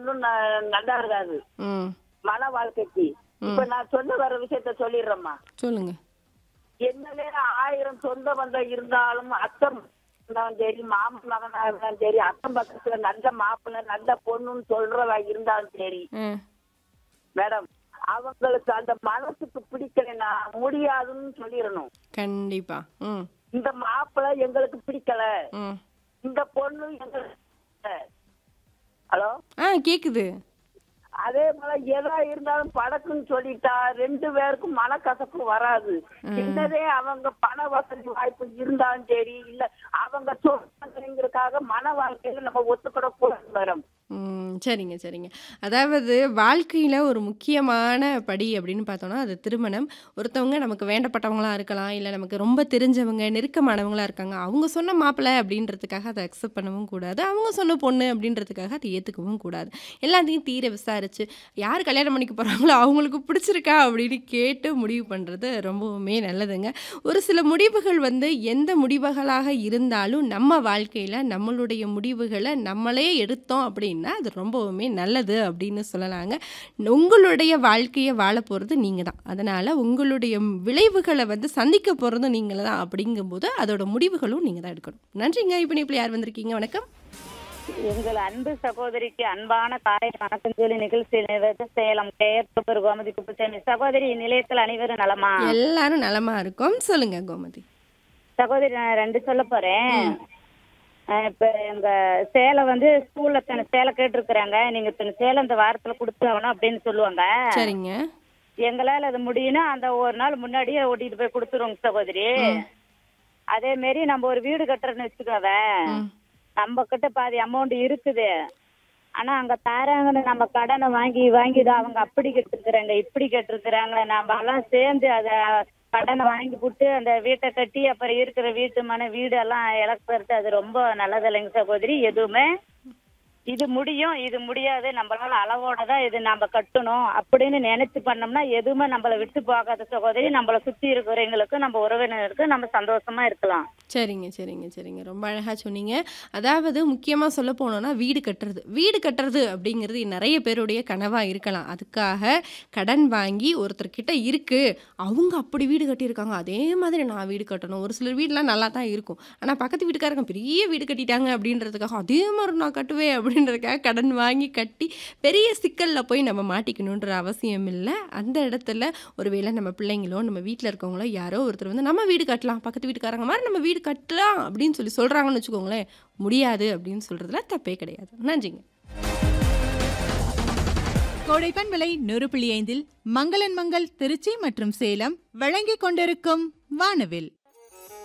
ஒண்ணும் ந- நல்லா இருக்காது ம் மன வாழ்க்கைக்கு இப்ப நான் சொல்ல வர விஷயத்த சொல்லிடுறேம்மா சொல்லுங்க என்னலே ஆயிரம் சொந்த பந்தம் இருந்தாலும் அத்தம் இருந்தாலும் சரி மாமன் மகனா இருந்தாலும் சரி அக்கம் பக்கத்துல நல்ல மாப்பிள்ளை நல்ல பொண்ணுன்னு சொல்றதா இருந்தாலும் சரி ம் மேடம் அவங்களுக்கு அந்த மனசுக்கு பிடிக்கலைன்னா முடியாதுன்னு சொல்லிடணும் கண்டிப்பா ம் இந்த மாப்பிள்ளை எங்களுக்கு பிடிக்கல ம் இந்த பொண்ணு எங்களுக்கு ஹலோ ஆ கேக்குது அதே போல எதா இருந்தாலும் படக்குன்னு சொல்லிட்டா ரெண்டு பேருக்கும் மனக்கசப்பு வராது சின்னதே அவங்க பண வசதி வாய்ப்பு இருந்தாலும் சரி இல்ல அவங்க சொல்றாங்கிறதுக்காக மன வாழ்க்கையில நம்ம ஒத்துக்கிட கூடாது மேடம் ம் சரிங்க சரிங்க அதாவது வாழ்க்கையில் ஒரு முக்கியமான படி அப்படின்னு பார்த்தோன்னா அது திருமணம் ஒருத்தவங்க நமக்கு வேண்டப்பட்டவங்களா இருக்கலாம் இல்லை நமக்கு ரொம்ப தெரிஞ்சவங்க நெருக்கமானவங்களா இருக்காங்க அவங்க சொன்ன மாப்பிள்ளை அப்படின்றதுக்காக அதை அக்செப்ட் பண்ணவும் கூடாது அவங்க சொன்ன பொண்ணு அப்படின்றதுக்காக அதை ஏற்றுக்கவும் கூடாது எல்லாத்தையும் தீர விசாரித்து யார் கல்யாணம் பண்ணிக்க போகிறாங்களோ அவங்களுக்கு பிடிச்சிருக்கா அப்படின்னு கேட்டு முடிவு பண்ணுறது ரொம்பவுமே நல்லதுங்க ஒரு சில முடிவுகள் வந்து எந்த முடிவுகளாக இருந்தாலும் நம்ம வாழ்க்கையில் நம்மளுடைய முடிவுகளை நம்மளே எடுத்தோம் அப்படின்னா அது ரொம்பவுமே நல்லது அப்படின்னு சொல்லலாங்க உங்களுடைய வாழ்க்கையை வாழ போகிறது நீங்கள் தான் அதனால் உங்களுடைய விளைவுகளை வந்து சந்திக்க போகிறதும் நீங்கள் தான் அப்படிங்கும்போது அதோட முடிவுகளும் நீங்கள் தான் எடுக்கணும் நன்றிங்க இப்போ இப்போ யார் வந்திருக்கீங்க வணக்கம் எங்கள் அன்பு சகோதரிக்கு அன்பான காலை வணக்கம் சொல்லி நிகழ்ச்சி நிறைவேற்ற சேலம் கேயர் கோமதி குப்புசாமி சகோதரி நிலையத்தில் அனைவரும் நலமா எல்லாரும் நலமா இருக்கோம் சொல்லுங்க கோமதி சகோதரி நான் ரெண்டு சொல்ல போறேன் அஹ் இப்ப எங்க சேலை வந்து ஸ்கூல்ல தன சேலை கேட்டிருக்கிறாங்க நீங்க தன சேலை இந்த வாரத்துல கொடுத்தாகணும் அப்படின்னு சொல்லுவாங்க சரிங்க எங்களால அது முடியும்னா அந்த ஒரு நாள் முன்னாடியே ஓட்டிட்டு போய் கொடுத்துருவோங்க சகோதரி அதே மாரி நம்ம ஒரு வீடு கட்டுறோம்னு வச்சுக்கோவே ம். நம்ம கிட்ட பாதி அமௌண்ட் இருக்குது ஆனா அங்க தாராங்கன்னு நம்ம கடனை வாங்கி வாங்கி தான் அவங்க அப்படி கட்டிருக்கிறாங்க இப்படி கட்டிருக்கிறாங்க நம்ம எல்லாம் சேர்ந்து அத கடனை வாங்கி போட்டு அந்த வீட்டை கட்டி அப்புறம் இருக்கிற வீட்டு மன வீடு எல்லாம் இழக்கிறது அது ரொம்ப நல்லது இல்லைங்க சகோதரி எதுவுமே இது முடியும் இது முடியாது நம்மளால அளவோட தான் இது நம்ம கட்டணும் அப்படின்னு நினைச்சு பண்ணோம்னா எதுவுமே நம்மள விட்டு போகாத சகோதரி நம்மள சுத்தி இருக்கிறவங்களுக்கு நம்ம உறவினருக்கு நம்ம சந்தோஷமா இருக்கலாம் சரிங்க சரிங்க சரிங்க ரொம்ப அழகாக சொன்னீங்க அதாவது முக்கியமாக சொல்ல போனோம்னா வீடு கட்டுறது வீடு கட்டுறது அப்படிங்கிறது நிறைய பேருடைய கனவாக இருக்கலாம் அதுக்காக கடன் வாங்கி ஒருத்தர்கிட்ட இருக்குது அவங்க அப்படி வீடு கட்டியிருக்காங்க அதே மாதிரி நான் வீடு கட்டணும் ஒரு சிலர் வீடெலாம் நல்லா தான் இருக்கும் ஆனால் பக்கத்து வீட்டுக்காரங்க பெரிய வீடு கட்டிட்டாங்க அப்படின்றதுக்காக அதே மாதிரி நான் கட்டுவேன் அப்படின்றதுக்காக கடன் வாங்கி கட்டி பெரிய சிக்கலில் போய் நம்ம மாட்டிக்கணுன்ற அவசியம் இல்லை அந்த இடத்துல ஒருவேளை நம்ம பிள்ளைங்களோ நம்ம வீட்டில் இருக்கவங்களோ யாரோ ஒருத்தர் வந்து நம்ம வீடு கட்டலாம் பக்கத்து வீட்டுக்காரங்க மாதிரி நம்ம வீடு கட்டலாம் அப்படின்னு சொல்லி சொல்கிறாங்கன்னு வச்சுக்கோங்களேன் முடியாது அப்படின்னு சொல்கிறதுல தப்பே கிடையாது நன்றிங்க கோடைப்பன் விலை நூறு புள்ளி ஐந்தில் மங்களன் மங்கள் திருச்சி மற்றும் சேலம் வழங்கிக் கொண்டிருக்கும் வானவில்